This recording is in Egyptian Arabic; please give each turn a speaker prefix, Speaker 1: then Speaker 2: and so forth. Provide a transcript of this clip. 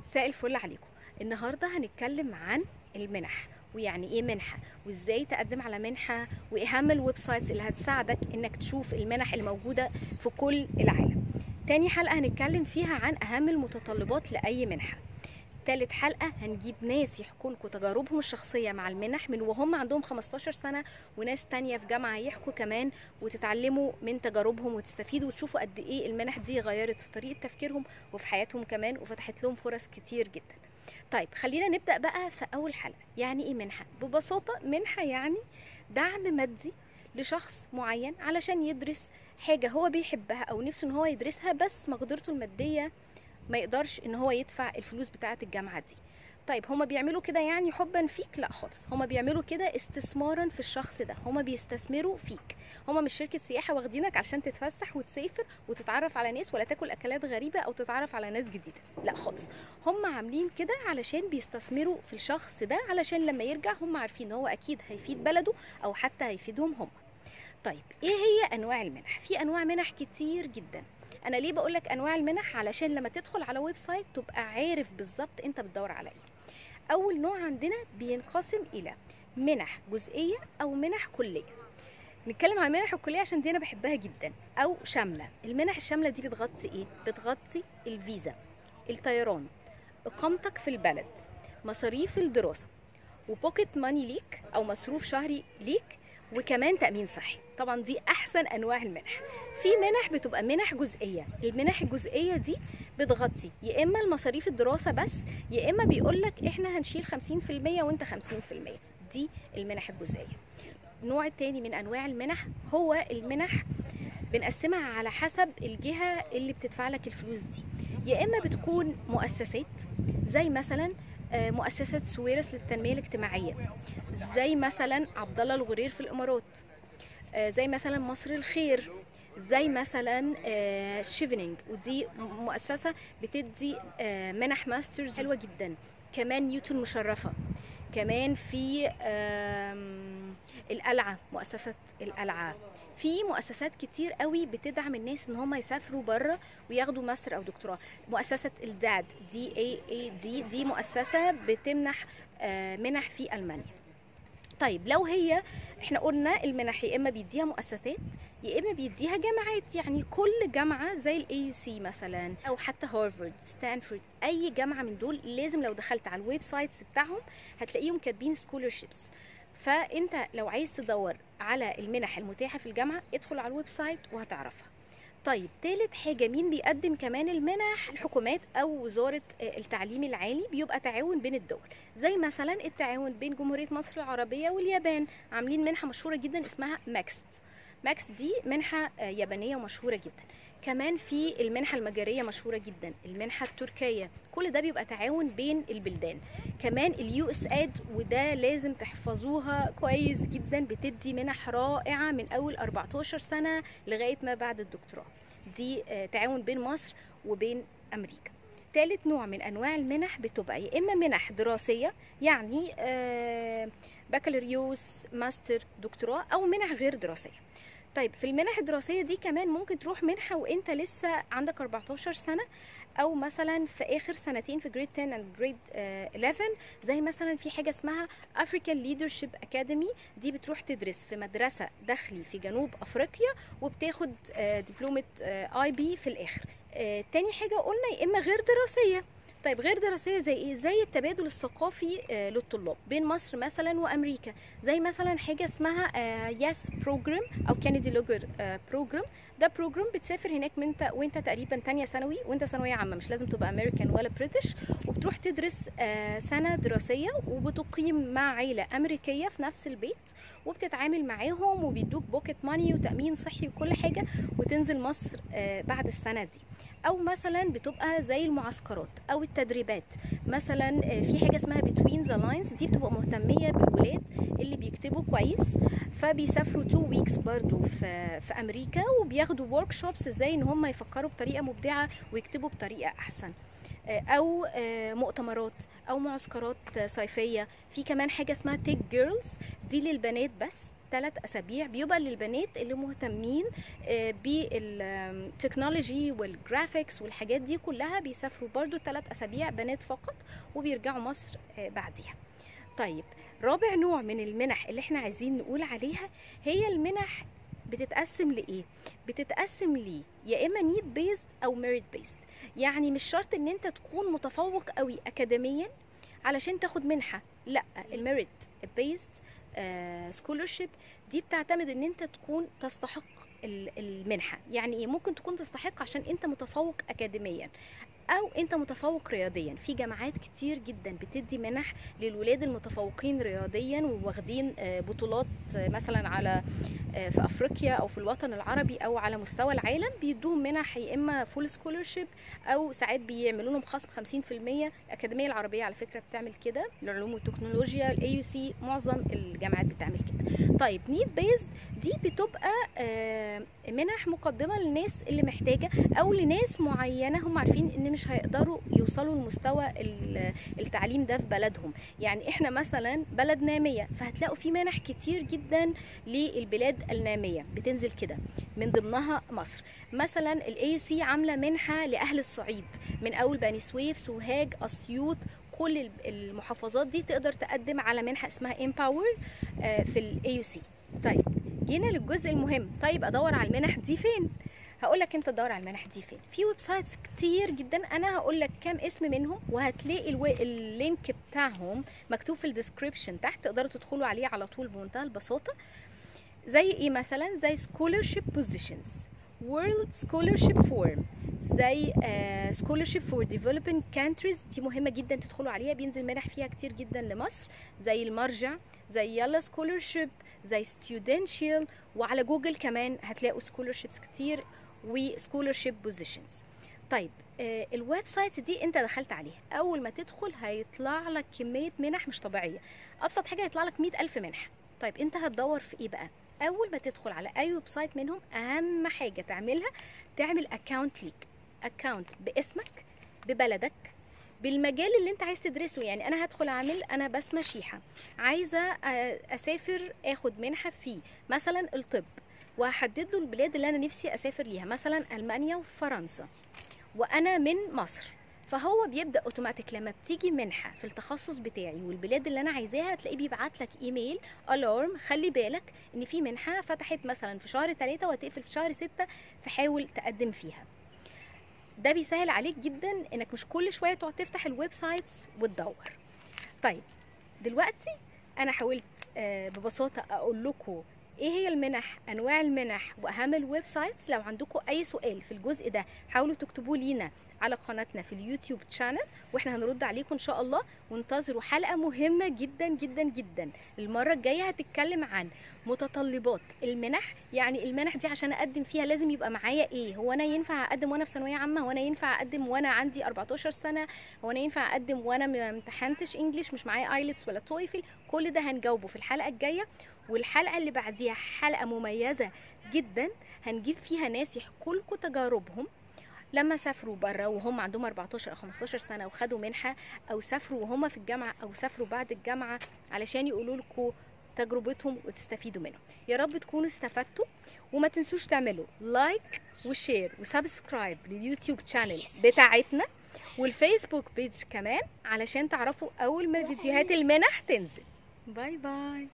Speaker 1: مساء الفل عليكم النهارده هنتكلم عن المنح ويعني ايه منحه وازاي تقدم على منحه واهم الويب سايتس اللي هتساعدك انك تشوف المنح اللي موجوده في كل العالم تاني حلقه هنتكلم فيها عن اهم المتطلبات لاي منحه تالت حلقة هنجيب ناس يحكوا لكم تجاربهم الشخصية مع المنح من وهم عندهم 15 سنة وناس تانية في جامعة يحكوا كمان وتتعلموا من تجاربهم وتستفيدوا وتشوفوا قد ايه المنح دي غيرت في طريقة تفكيرهم وفي حياتهم كمان وفتحت لهم فرص كتير جدا طيب خلينا نبدأ بقى في أول حلقة يعني ايه منحة؟ ببساطة منحة يعني دعم مادي لشخص معين علشان يدرس حاجة هو بيحبها أو نفسه إن هو يدرسها بس مقدرته المادية ما يقدرش ان هو يدفع الفلوس بتاعه الجامعه دي طيب هما بيعملوا كده يعني حبا فيك لا خالص هما بيعملوا كده استثمارا في الشخص ده هما بيستثمروا فيك هما مش شركه سياحه واخدينك عشان تتفسح وتسافر وتتعرف على ناس ولا تاكل اكلات غريبه او تتعرف على ناس جديده لا خالص هما عاملين كده علشان بيستثمروا في الشخص ده علشان لما يرجع هما عارفين ان هو اكيد هيفيد بلده او حتى هيفيدهم هما طيب ايه هي انواع المنح في انواع منح كتير جدا انا ليه بقول لك انواع المنح علشان لما تدخل على ويب سايت تبقى عارف بالظبط انت بتدور على ايه اول نوع عندنا بينقسم الى منح جزئيه او منح كليه نتكلم عن المنح الكليه عشان دي انا بحبها جدا او شامله المنح الشامله دي بتغطي ايه بتغطي الفيزا الطيران اقامتك في البلد مصاريف الدراسه وبوكيت ماني ليك او مصروف شهري ليك وكمان تامين صحي طبعا دي احسن انواع المنح في منح بتبقى منح جزئيه المنح الجزئيه دي بتغطي يا اما المصاريف الدراسه بس يا اما بيقول لك احنا هنشيل 50% وانت 50% دي المنح الجزئيه النوع التاني من انواع المنح هو المنح بنقسمها على حسب الجهه اللي بتدفع لك الفلوس دي يا اما بتكون مؤسسات زي مثلا مؤسسة سويرس للتنمية الاجتماعية زي مثلا عبد الله الغرير في الإمارات زي مثلا مصر الخير زي مثلا شيفنينج ودي مؤسسة بتدي منح ماسترز حلوة جدا كمان نيوتن مشرفة كمان في القلعة مؤسسة القلعة في مؤسسات كتير قوي بتدعم الناس ان هم يسافروا بره وياخدوا ماستر او دكتوراه مؤسسه الداد دي اي اي دي دي مؤسسه بتمنح منح في المانيا طيب لو هي احنا قلنا المنح يا اما بيديها مؤسسات يا اما بيديها جامعات يعني كل جامعه زي الاي يو سي مثلا او حتى هارفارد ستانفورد اي جامعه من دول لازم لو دخلت على الويب سايتس بتاعهم هتلاقيهم كاتبين سكولرشيبس فانت لو عايز تدور على المنح المتاحه في الجامعه ادخل على الويب سايت وهتعرفها طيب تالت حاجه مين بيقدم كمان المنح الحكومات او وزاره التعليم العالي بيبقى تعاون بين الدول زي مثلا التعاون بين جمهوريه مصر العربيه واليابان عاملين منحه مشهوره جدا اسمها ماكست ماكس دي منحه يابانيه ومشهوره جدا كمان في المنحة المجرية مشهورة جدا المنحة التركية كل ده بيبقى تعاون بين البلدان كمان اليو اس اد وده لازم تحفظوها كويس جدا بتدي منح رائعة من أول 14 سنة لغاية ما بعد الدكتوراه دي تعاون بين مصر وبين أمريكا ثالث نوع من أنواع المنح بتبقى يا إما منح دراسية يعني بكالوريوس ماستر دكتوراه أو منح غير دراسية طيب في المنح الدراسيه دي كمان ممكن تروح منحه وانت لسه عندك 14 سنه او مثلا في اخر سنتين في جريد 10 and جريد 11 زي مثلا في حاجه اسمها African Leadership Academy دي بتروح تدرس في مدرسه داخلي في جنوب افريقيا وبتاخد دبلومه اي بي في الاخر تاني حاجه قلنا يا اما غير دراسيه طيب غير دراسيه زي ايه زي التبادل الثقافي للطلاب بين مصر مثلا وامريكا زي مثلا حاجه اسمها يس بروجرام او كينيدي لوجر بروجرام ده بروجرام بتسافر هناك من انت وانت تقريبا تانية ثانوي وانت ثانويه عامه مش لازم تبقى امريكان ولا بريتش وبتروح تدرس سنه دراسيه وبتقيم مع عيله امريكيه في نفس البيت وبتتعامل معاهم وبيدوك بوكيت ماني وتامين صحي وكل حاجه وتنزل مصر بعد السنه دي او مثلا بتبقى زي المعسكرات او التدريبات مثلا في حاجه اسمها بتوين ذا لاينز دي بتبقى مهتميه بالولاد اللي بيكتبوا كويس فبيسافروا تو ويكس برضو في, في امريكا وبياخدوا ورك شوبس ازاي ان هم يفكروا بطريقه مبدعه ويكتبوا بطريقه احسن او مؤتمرات او معسكرات صيفيه في كمان حاجه اسمها تيك جيرلز دي للبنات بس ثلاث اسابيع بيبقى للبنات اللي مهتمين آه، بالتكنولوجي والجرافيكس والحاجات دي كلها بيسافروا برضو ثلاث اسابيع بنات فقط وبيرجعوا مصر آه، بعديها طيب رابع نوع من المنح اللي احنا عايزين نقول عليها هي المنح بتتقسم لايه بتتقسم ليه يا اما نيد بيزد او ميريت بيزد يعني مش شرط ان انت تكون متفوق قوي اكاديميا علشان تاخد منحه لا الميريت بيزد سكولرشيب دي بتعتمد ان انت تكون تستحق ال- المنحه يعني ايه ممكن تكون تستحق عشان انت متفوق اكاديميا او انت متفوق رياضيا في جامعات كتير جدا بتدي منح للولاد المتفوقين رياضيا وواخدين آه، بطولات آه، مثلا على آه، في افريقيا او في الوطن العربي او على مستوى العالم بيدوهم منح يا اما فول سكولرشيب او ساعات بيعملوا لهم خصم 50% الاكاديميه العربيه على فكره بتعمل كده العلوم والتكنولوجيا الاي يو سي معظم الجامعات بتعمل كده طيب نيد بيزد دي بتبقى آه، منح مقدمه للناس اللي محتاجه او لناس معينه هم عارفين ان مش هيقدروا يوصلوا لمستوى ال- التعليم ده في بلدهم يعني احنا مثلا بلد ناميه فهتلاقوا في منح كتير جدا للبلاد الناميه بتنزل كده من ضمنها مصر مثلا الاي سي عامله منحه لاهل الصعيد من اول بني سويف سوهاج اسيوط كل ال- المحافظات دي تقدر تقدم على منحه اسمها امباور في الاي سي طيب جينا للجزء المهم طيب ادور على المنح دي فين هقول لك انت تدور على المنح دي فين في ويب سايتس كتير جدا انا هقول لك كام اسم منهم وهتلاقي الو... اللينك بتاعهم مكتوب في الديسكريبشن تحت تقدروا تدخلوا عليه على طول بمنتهى البساطه زي ايه مثلا زي scholarship positions world scholarship forum زي uh, scholarship for developing countries دي مهمة جدا تدخلوا عليها بينزل منح فيها كتير جدا لمصر زي المرجع زي يلا scholarship زي studential وعلى جوجل كمان هتلاقوا scholarships كتير و scholarship positions طيب آه الويب سايت دي انت دخلت عليها اول ما تدخل هيطلع لك كمية منح مش طبيعية ابسط حاجة هيطلع لك مئة الف منحة طيب انت هتدور في ايه بقى اول ما تدخل على اي ويب سايت منهم اهم حاجه تعملها تعمل اكونت ليك اكونت باسمك ببلدك بالمجال اللي انت عايز تدرسه يعني انا هدخل اعمل انا بسمه شيحه عايزه آه، اسافر اخد منحه في مثلا الطب وهحدد له البلاد اللي انا نفسي اسافر ليها مثلا المانيا وفرنسا وانا من مصر فهو بيبدا اوتوماتيك لما بتيجي منحه في التخصص بتاعي والبلاد اللي انا عايزاها هتلاقيه بيبعت لك ايميل الارم خلي بالك ان في منحه فتحت مثلا في شهر ثلاثة وهتقفل في شهر ستة فحاول تقدم فيها ده بيسهل عليك جدا انك مش كل شويه تقعد تفتح الويب سايتس وتدور طيب دلوقتي انا حاولت آه، ببساطه اقول لكم ايه هي المنح انواع المنح واهم الويب سايتس لو عندكم اي سؤال في الجزء ده حاولوا تكتبوه لينا على قناتنا في اليوتيوب تشانل واحنا هنرد عليكم ان شاء الله وانتظروا حلقه مهمه جدا جدا جدا المره الجايه هتتكلم عن متطلبات المنح يعني المنح دي عشان اقدم فيها لازم يبقى معايا ايه هو انا ينفع اقدم وانا في ثانويه عامه هو انا ينفع اقدم وانا عندي 14 سنه هو انا ينفع اقدم وانا ما امتحنتش انجليش مش معايا ايلتس ولا تويفل كل ده هنجاوبه في الحلقه الجايه والحلقه اللي بعديها حلقه مميزه جدا هنجيب فيها ناس يحكوا لكم تجاربهم لما سافروا بره وهم عندهم 14 او 15 سنه وخدوا منحه او سافروا وهم في الجامعه او سافروا بعد الجامعه علشان يقولوا لكم تجربتهم وتستفيدوا منهم يا رب تكونوا استفدتوا وما تنسوش تعملوا لايك وشير وسبسكرايب لليوتيوب شانل بتاعتنا والفيسبوك بيج كمان علشان تعرفوا اول ما فيديوهات المنح تنزل باي باي